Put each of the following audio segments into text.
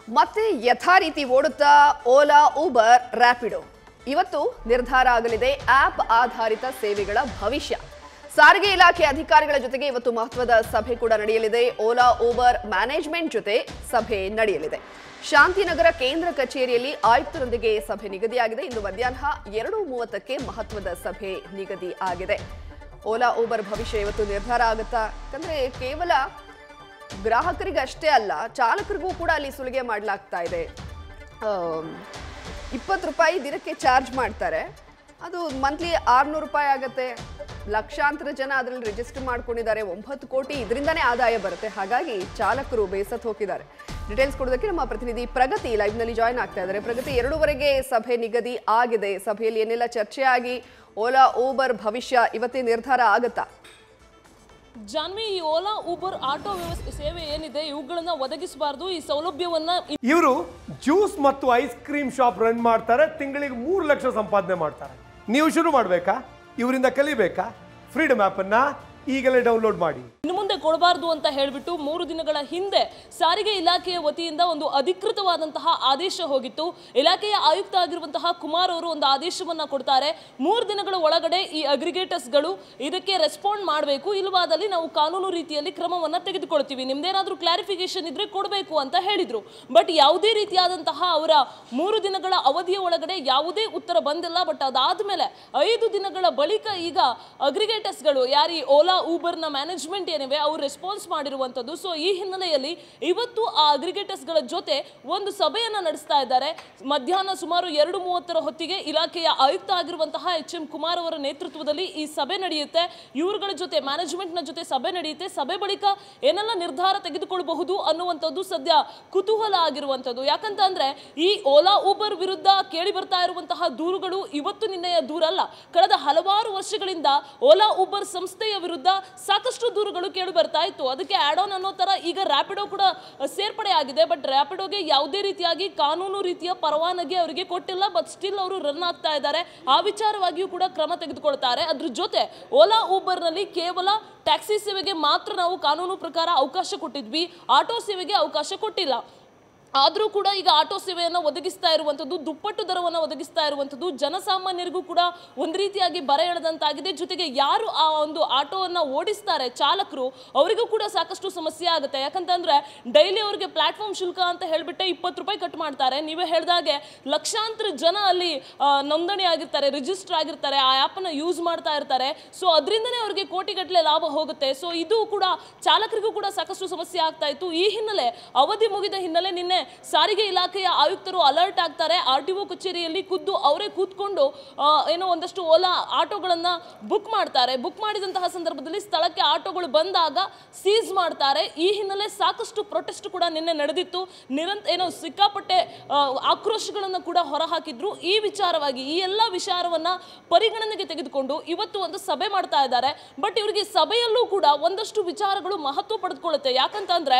ಮತ್ತೆ ಯಥಾ ರೀತಿ ಓಡುತ್ತಾ ಓಲಾ ಊಬರ್ ರ್ಯಾಪಿಡೋ ಇವತ್ತು ನಿರ್ಧಾರ ಆಗಲಿದೆ ಆಪ್ ಆಧಾರಿತ ಸೇವೆಗಳ ಭವಿಷ್ಯ ಸಾರಿಗೆ ಇಲಾಖೆ ಅಧಿಕಾರಿಗಳ ಜೊತೆಗೆ ಇವತ್ತು ಮಹತ್ವದ ಸಭೆ ಕೂಡ ನಡೆಯಲಿದೆ ಓಲಾ ಊಬರ್ ಮ್ಯಾನೇಜ್ಮೆಂಟ್ ಜೊತೆ ಸಭೆ ನಡೆಯಲಿದೆ ಶಾಂತಿನಗರ ಕೇಂದ್ರ ಕಚೇರಿಯಲ್ಲಿ ಆಯುಕ್ತರೊಂದಿಗೆ ಸಭೆ ನಿಗದಿಯಾಗಿದೆ ಇಂದು ಮಧ್ಯಾಹ್ನ ಎರಡು ಮೂವತ್ತಕ್ಕೆ ಮಹತ್ವದ ಸಭೆ ನಿಗದಿ ಆಗಿದೆ ಓಲಾ ಊಬರ್ ಭವಿಷ್ಯ ಇವತ್ತು ನಿರ್ಧಾರ ಆಗುತ್ತಾ ಯಾಕಂದ್ರೆ ಕೇವಲ ಗ್ರಾಹಕರಿಗೆ ಅಷ್ಟೇ ಅಲ್ಲ ಚಾಲಕರಿಗೂ ಕೂಡ ಅಲ್ಲಿ ಸುಲಿಗೆ ಮಾಡಲಾಗ್ತಾ ಇದೆ ಇಪ್ಪತ್ತು ರೂಪಾಯಿ ದಿನಕ್ಕೆ ಚಾರ್ಜ್ ಮಾಡ್ತಾರೆ ಅದು ಮಂತ್ಲಿ ಆರ್ನೂರು ರೂಪಾಯಿ ಆಗುತ್ತೆ ಲಕ್ಷಾಂತರ ಜನ ಅದರಲ್ಲಿ ರಿಜಿಸ್ಟರ್ ಮಾಡ್ಕೊಂಡಿದ್ದಾರೆ ಒಂಬತ್ತು ಕೋಟಿ ಇದರಿಂದನೇ ಆದಾಯ ಬರುತ್ತೆ ಹಾಗಾಗಿ ಚಾಲಕರು ಬೇಸತ್ ಹೋಗಿದ್ದಾರೆ ಡೀಟೇಲ್ಸ್ ಕೊಡೋದಕ್ಕೆ ನಮ್ಮ ಪ್ರತಿನಿಧಿ ಪ್ರಗತಿ ಲೈವ್ನಲ್ಲಿ ಜಾಯ್ನ್ ಆಗ್ತಾ ಇದ್ದಾರೆ ಪ್ರಗತಿ ಎರಡೂವರೆಗೆ ಸಭೆ ನಿಗದಿ ಆಗಿದೆ ಸಭೆಯಲ್ಲಿ ಏನೆಲ್ಲ ಚರ್ಚೆ ಆಗಿ ಓಲಾ ಊಬರ್ ಭವಿಷ್ಯ ಇವತ್ತೇ ನಿರ್ಧಾರ ಆಗುತ್ತಾ ಜಾನ್ವಿ ಈ ಓಲಾ ಊಬರ್ ಆಟೋ ವ್ಯವಸ್ಥೆ ಸೇವೆ ಏನಿದೆ ಇವುಗಳನ್ನ ಒದಗಿಸಬಾರ್ದು ಈ ಸೌಲಭ್ಯವನ್ನ ಇವರು ಜ್ಯೂಸ್ ಮತ್ತು ಐಸ್ ಕ್ರೀಮ್ ಶಾಪ್ ರನ್ ಮಾಡ್ತಾರೆ ತಿಂಗಳಿಗೆ ಮೂರು ಲಕ್ಷ ಸಂಪಾದನೆ ಮಾಡ್ತಾರೆ ನೀವು ಶುರು ಮಾಡಬೇಕಾ ಇವರಿಂದ ಕಲಿಬೇಕಾ ಫ್ರೀಡಮ್ ಆ್ಯಪನ್ನು ಈಗಲೇ ಡೌನ್ಲೋಡ್ ಮಾಡಿ ಇನ್ನು ಮುಂದೆ ಕೊಡಬಾರ್ದು ಅಂತ ಹೇಳ್ಬಿಟ್ಟು ಮೂರು ದಿನಗಳ ಹಿಂದೆ ಸಾರಿಗೆ ಇಲಾಖೆಯ ವತಿಯಿಂದ ಒಂದು ಅಧಿಕೃತವಾದಂತಹ ಆದೇಶ ಹೋಗಿತ್ತು ಇಲಾಖೆಯ ಆಯುಕ್ತ ಆಗಿರುವಂತಹ ಕುಮಾರ್ ಅವರು ಒಂದು ಆದೇಶವನ್ನ ಕೊಡ್ತಾರೆ ಮೂರು ದಿನಗಳ ಒಳಗಡೆ ಈ ಅಗ್ರಿಗೇಟರ್ಸ್ಗಳು ಇದಕ್ಕೆ ರೆಸ್ಪಾಂಡ್ ಮಾಡಬೇಕು ಇಲ್ಲವಾದಲ್ಲಿ ನಾವು ಕಾನೂನು ರೀತಿಯಲ್ಲಿ ಕ್ರಮವನ್ನ ತೆಗೆದುಕೊಳ್ತೀವಿ ನಿಮ್ದೇನಾದ್ರೂ ಕ್ಲಾರಿಫಿಕೇಶನ್ ಇದ್ರೆ ಕೊಡಬೇಕು ಅಂತ ಹೇಳಿದ್ರು ಬಟ್ ಯಾವುದೇ ರೀತಿಯಾದಂತಹ ಅವರ ಮೂರು ದಿನಗಳ ಅವಧಿಯ ಒಳಗಡೆ ಯಾವುದೇ ಉತ್ತರ ಬಂದಿಲ್ಲ ಬಟ್ ಅದಾದ್ಮೇಲೆ ಐದು ದಿನಗಳ ಬಳಿಕ ಈಗ ಅಗ್ರಿಗೇಟರ್ಸ್ಗಳು ಯಾರು ಈ ಓಲಾ ಊಬರ್ನ ಮ್ಯಾನೇಜ್ಮೆಂಟ್ ಏನಿವೆ ಅವ್ರು ರೆಸ್ಪಾನ್ಸ್ ಮಾಡಿರುವಂಥದ್ದು ಸೊ ಈ ಹಿನ್ನೆಲೆಯಲ್ಲಿ ಇವತ್ತು ಆ ಅಗ್ರಿಗೇಟರ್ಸ್ಗಳ ಜೊತೆ ಒಂದು ಸಭೆಯನ್ನ ನಡೆಸ್ತಾ ಇದ್ದಾರೆ ಮಧ್ಯಾಹ್ನ ಸುಮಾರು ಎರಡು ಮೂವತ್ತರ ಹೊತ್ತಿಗೆ ಇಲಾಖೆಯ ಆಯುಕ್ತ ಆಗಿರುವಂತಹ ಎಚ್ ಎಂ ಕುಮಾರ್ ಅವರ ನೇತೃತ್ವದಲ್ಲಿ ಈ ಸಭೆ ನಡೆಯುತ್ತೆ ಇವರುಗಳ ಜೊತೆ ಮ್ಯಾನೇಜ್ಮೆಂಟ್ನ ಜೊತೆ ಸಭೆ ನಡೆಯುತ್ತೆ ಸಭೆ ಬಳಿಕ ಏನೆಲ್ಲ ನಿರ್ಧಾರ ತೆಗೆದುಕೊಳ್ಳಬಹುದು ಅನ್ನುವಂಥದ್ದು ಸದ್ಯ ಕುತೂಹಲ ಆಗಿರುವಂಥದ್ದು ಯಾಕಂತ ಅಂದ್ರೆ ಈ ಓಲಾ ಊಬರ್ ವಿರುದ್ಧ ಕೇಳಿ ಬರ್ತಾ ಇರುವಂತಹ ದೂರುಗಳು ಇವತ್ತು ನಿನ್ನೆಯ ದೂರಲ್ಲ ಕಳೆದ ಹಲವಾರು ವರ್ಷಗಳಿಂದ ಓಲಾ ಊಬರ್ ಸಂಸ್ಥೆಯ ವಿರುದ್ಧ ಸಾಕಷ್ಟು ದೂರುಗಳು ಕೇಳಿ ಬರ್ತಾ ಇತ್ತು ಅದಕ್ಕೆ ಆಡ್ ಆನ್ ಅನ್ನೋ ತರ ಈಗ ರ್ಯಾಪಿಡೋ ಕೂಡ ಸೇರ್ಪಡೆ ಆಗಿದೆ ಬಟ್ ರ್ಯಾಪಿಡೋಗೆ ಯಾವುದೇ ರೀತಿಯಾಗಿ ಕಾನೂನು ರೀತಿಯ ಪರವಾನಗಿ ಅವರಿಗೆ ಕೊಟ್ಟಿಲ್ಲ ಬಟ್ ಸ್ಟಿಲ್ ಅವರು ರನ್ ಆಗ್ತಾ ಇದ್ದಾರೆ ಆ ವಿಚಾರವಾಗಿಯೂ ಕೂಡ ಕ್ರಮ ತೆಗೆದುಕೊಳ್ತಾರೆ ಅದ್ರ ಜೊತೆ ಓಲಾ ಊಬರ್ನಲ್ಲಿ ಕೇವಲ ಟ್ಯಾಕ್ಸಿ ಸೇವೆಗೆ ಮಾತ್ರ ನಾವು ಕಾನೂನು ಪ್ರಕಾರ ಅವಕಾಶ ಕೊಟ್ಟಿದ್ವಿ ಆಟೋ ಸೇವೆಗೆ ಅವಕಾಶ ಕೊಟ್ಟಿಲ್ಲ ಆದರೂ ಕೂಡ ಈಗ ಆಟೋ ಸೇವೆಯನ್ನು ಒದಗಿಸ್ತಾ ಇರುವಂಥದ್ದು ದುಪ್ಪಟ್ಟು ದರವನ್ನು ಒದಗಿಸ್ತಾ ಇರುವಂಥದ್ದು ಜನಸಾಮಾನ್ಯರಿಗೂ ಕೂಡ ಒಂದು ರೀತಿಯಾಗಿ ಬರ ಎಳೆದಂತಾಗಿದೆ ಜೊತೆಗೆ ಯಾರು ಆ ಒಂದು ಆಟೋವನ್ನು ಓಡಿಸ್ತಾರೆ ಚಾಲಕರು ಅವರಿಗೂ ಕೂಡ ಸಾಕಷ್ಟು ಸಮಸ್ಯೆ ಆಗುತ್ತೆ ಯಾಕಂತಂದ್ರೆ ಡೈಲಿ ಅವರಿಗೆ ಪ್ಲಾಟ್ಫಾರ್ಮ್ ಶುಲ್ಕ ಅಂತ ಹೇಳ್ಬಿಟ್ಟೆ ಇಪ್ಪತ್ತು ರೂಪಾಯಿ ಕಟ್ ಮಾಡ್ತಾರೆ ನೀವೇ ಹೇಳ್ದಾಗೆ ಲಕ್ಷಾಂತರ ಜನ ಅಲ್ಲಿ ಆ, ನೋಂದಣಿ ಆಗಿರ್ತಾರೆ ರಿಜಿಸ್ಟರ್ ಆಗಿರ್ತಾರೆ ಆ ಆ್ಯಪನ್ನು ಯೂಸ್ ಮಾಡ್ತಾ ಇರ್ತಾರೆ ಸೊ ಅದರಿಂದನೇ ಅವರಿಗೆ ಕೋಟಿಗಟ್ಟಲೆ ಲಾಭ ಹೋಗುತ್ತೆ ಸೊ ಇದು ಕೂಡ ಚಾಲಕರಿಗೂ ಕೂಡ ಸಾಕಷ್ಟು ಸಮಸ್ಯೆ ಆಗ್ತಾ ಇತ್ತು ಈ ಹಿನ್ನೆಲೆ ಅವಧಿ ಮುಗಿದ ಹಿನ್ನೆಲೆ ನಿನ್ನೆ ಸಾರಿಗೆ ಇಲಾಖೆಯ ಆಯುಕ್ತರು ಅಲರ್ಟ್ ಆಗ್ತಾರೆ ಆರ್ ಟಿ ಒ ಕಚೇರಿಯಲ್ಲಿ ಖುದ್ದು ಅವರೇ ಕೂತ್ಕೊಂಡು ಆ, ಏನೋ ಒಂದಷ್ಟು ಓಲಾ ಆಟೋಗಳನ್ನ ಬುಕ್ ಮಾಡ್ತಾರೆ ಬುಕ್ ಮಾಡಿದಂತಹ ಸಂದರ್ಭದಲ್ಲಿ ಸ್ಥಳಕ್ಕೆ ಆಟೋಗಳು ಬಂದಾಗ ಸೀಸ್ ಮಾಡ್ತಾರೆ ಈ ಹಿನ್ನೆಲೆ ಸಾಕಷ್ಟು ಪ್ರೊಟೆಸ್ಟ್ ಕೂಡ ನಿನ್ನೆ ನಡೆದಿತ್ತು ನಿರಂತ ಏನೋ ಸಿಕ್ಕಾಪಟ್ಟೆ ಆ, ಆಕ್ರೋಶಗಳನ್ನು ಕೂಡ ಹೊರಹಾಕಿದ್ರು ಈ ವಿಚಾರವಾಗಿ ಈ ಎಲ್ಲ ವಿಚಾರವನ್ನ ಪರಿಗಣನೆಗೆ ತೆಗೆದುಕೊಂಡು ಇವತ್ತು ಒಂದು ಸಭೆ ಮಾಡ್ತಾ ಇದ್ದಾರೆ ಬಟ್ ಇವರಿಗೆ ಸಭೆಯಲ್ಲೂ ಕೂಡ ಒಂದಷ್ಟು ವಿಚಾರಗಳು ಮಹತ್ವ ಪಡೆದುಕೊಳ್ಳುತ್ತೆ ಯಾಕಂತಂದ್ರೆ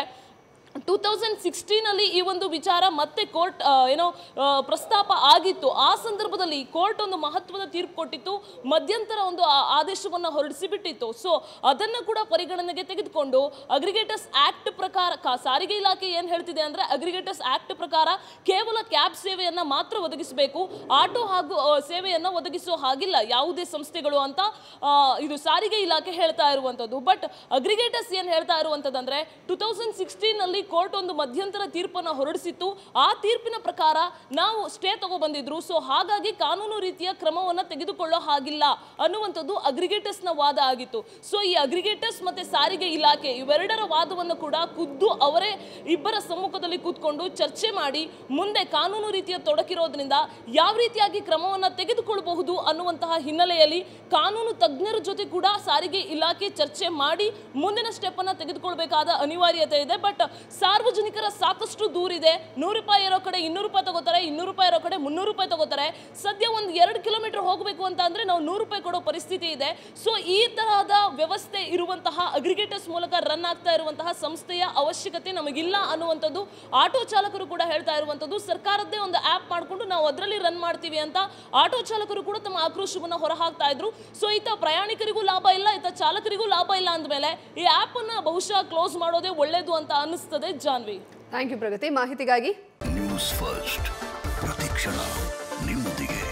ಟೂ ತೌಸಂಡ್ ಸಿಕ್ಸ್ಟೀನಲ್ಲಿ ಈ ಒಂದು ವಿಚಾರ ಮತ್ತೆ ಕೋರ್ಟ್ ಏನೋ ಆ, ಪ್ರಸ್ತಾಪ ಆಗಿತ್ತು ಆ ಸಂದರ್ಭದಲ್ಲಿ ಕೋರ್ಟ್ ಒಂದು ಮಹತ್ವದ ತೀರ್ಪು ಕೊಟ್ಟಿತ್ತು ಮಧ್ಯಂತರ ಒಂದು ಆ- ಆದೇಶವನ್ನು ಹೊರಡಿಸಿ ಬಿಟ್ಟಿತ್ತು ಸೊ ಅದನ್ನು ಕೂಡ ಪರಿಗಣನೆಗೆ ತೆಗೆದುಕೊಂಡು ಅಗ್ರಿಗೇಟರ್ಸ್ ಆಕ್ಟ್ ಪ್ರಕಾರ ಕಾ- ಸಾರಿಗೆ ಇಲಾಖೆ ಏನು ಹೇಳ್ತಿದೆ ಅಂದ್ರೆ ಅಗ್ರಿಗೇಟರ್ಸ್ ಆಕ್ಟ್ ಪ್ರಕಾರ ಕೇವಲ ಕ್ಯಾಬ್ ಸೇವೆಯನ್ನ ಮಾತ್ರ ಒದಗಿಸಬೇಕು ಆಟೋ ಹಾಗೂ ಆ, ಸೇವೆಯನ್ನ ಒದಗಿಸೋ ಹಾಗಿಲ್ಲ ಯಾವುದೇ ಸಂಸ್ಥೆಗಳು ಅಂತ ಆ, ಇದು ಸಾರಿಗೆ ಇಲಾಖೆ ಹೇಳ್ತಾ ಇರುವಂಥದ್ದು ಬಟ್ ಅಗ್ರಿಗೇಟರ್ಸ್ ಏನು ಹೇಳ್ತಾ ಇರುವಂಥದ್ದಂದ್ರೆ ಟೂ ತೌಸಂಡ್ ಸಿಕ್ಸ್ಟೀನಲ್ಲಿ ಕೋರ್ಟ್ ಒಂದು ಮಧ್ಯಂತರ ತೀರ್ಪನ್ನು ಹೊರಡಿಸಿತ್ತು ಆ ತೀರ್ಪಿನ ಪ್ರಕಾರ ನಾವು ಸ್ಟೇ ತಗೊಬಂದಿದ್ರು ಸೊ ಹಾಗಾಗಿ ಕಾನೂನು ರೀತಿಯ ಕ್ರಮವನ್ನ ತೆಗೆದುಕೊಳ್ಳೋ ಹಾಗಿಲ್ಲ ಅನ್ನುವಂಥದ್ದು ಅಗ್ರಿಗೇಟರ್ಸ್ನ ವಾದ ಆಗಿತ್ತು ಸೊ ಈ ಅಗ್ರಿಗೇಟರ್ಸ್ ಮತ್ತೆ ಸಾರಿಗೆ ಇಲಾಖೆ ಇವೆರಡರ ವಾದವನ್ನು ಕೂಡ ಖುದ್ದು ಅವರೇ ಇಬ್ಬರ ಸಮ್ಮುಖದಲ್ಲಿ ಕೂತ್ಕೊಂಡು ಚರ್ಚೆ ಮಾಡಿ ಮುಂದೆ ಕಾನೂನು ರೀತಿಯ ತೊಡಕಿರೋದ್ರಿಂದ ಯಾವ ರೀತಿಯಾಗಿ ಕ್ರಮವನ್ನ ತೆಗೆದುಕೊಳ್ಳಬಹುದು ಅನ್ನುವಂತಹ ಹಿನ್ನೆಲೆಯಲ್ಲಿ ಕಾನೂನು ತಜ್ಞರ ಜೊತೆ ಕೂಡ ಸಾರಿಗೆ ಇಲಾಖೆ ಚರ್ಚೆ ಮಾಡಿ ಮುಂದಿನ ಸ್ಟೆಪ್ ಅನ್ನ ತೆಗೆದುಕೊಳ್ಬೇಕಾದ ಅನಿವಾರ್ಯತೆ ಇದೆ ಬಟ್ ಸಾರ್ವಜನಿಕರ ಸಾಕಷ್ಟು ದೂರಿದೆ ನೂರು ರೂಪಾಯಿ ಇರೋ ಕಡೆ ಇನ್ನೂರು ರೂಪಾಯಿ ತಗೋತಾರೆ ಇನ್ನೂರು ರೂಪಾಯಿ ಇರೋ ಕಡೆ ಮುನ್ನೂರು ರೂಪಾಯಿ ತಗೋತಾರೆ ಸದ್ಯ ಒಂದು ಎರಡು ಕಿಲೋಮೀಟರ್ ಹೋಗಬೇಕು ಅಂತ ಅಂದ್ರೆ ನಾವು ನೂರು ರೂಪಾಯಿ ಕೊಡೋ ಪರಿಸ್ಥಿತಿ ಇದೆ ಸೊ ಈ ತರಹದ ವ್ಯವಸ್ಥೆ ಇರುವಂತಹ ಅಗ್ರಿಗೇಟರ್ಸ್ ಮೂಲಕ ರನ್ ಆಗ್ತಾ ಇರುವಂತಹ ಸಂಸ್ಥೆಯ ಅವಶ್ಯಕತೆ ನಮಗಿಲ್ಲ ಅನ್ನುವಂಥದ್ದು ಆಟೋ ಚಾಲಕರು ಕೂಡ ಹೇಳ್ತಾ ಇರುವಂಥದ್ದು ಸರ್ಕಾರದ್ದೇ ಒಂದು ಆ್ಯಪ್ ಮಾಡಿಕೊಂಡು ನಾವು ಅದರಲ್ಲಿ ರನ್ ಮಾಡ್ತೀವಿ ಅಂತ ಆಟೋ ಚಾಲಕರು ಕೂಡ ತಮ್ಮ ಆಕ್ರೋಶವನ್ನು ಹೊರಹಾಕ್ತಾ ಇದ್ರು ಸೊ ಈತ ಪ್ರಯಾಣಿಕರಿಗೂ ಲಾಭ ಇಲ್ಲ ಈತ ಚಾಲಕರಿಗೂ ಲಾಭ ಇಲ್ಲ ಅಂದಮೇಲೆ ಈ ಆ್ಯಪ್ ಅನ್ನ ಬಹುಶಃ ಕ್ಲೋಸ್ ಮಾಡೋದೇ ಒಳ್ಳೇದು ಅಂತ ಅನಿಸ್ತದೆ ಜಾನ್ವಿ ಥ್ಯಾಂಕ್ ಯು ಪ್ರಗತಿ ಮಾಹಿತಿಗಾಗಿ ನ್ಯೂಸ್ ಫಸ್ಟ್ ಪ್ರತಿಕ್ಷಣ ನಿಮ್ಮೊಂದಿಗೆ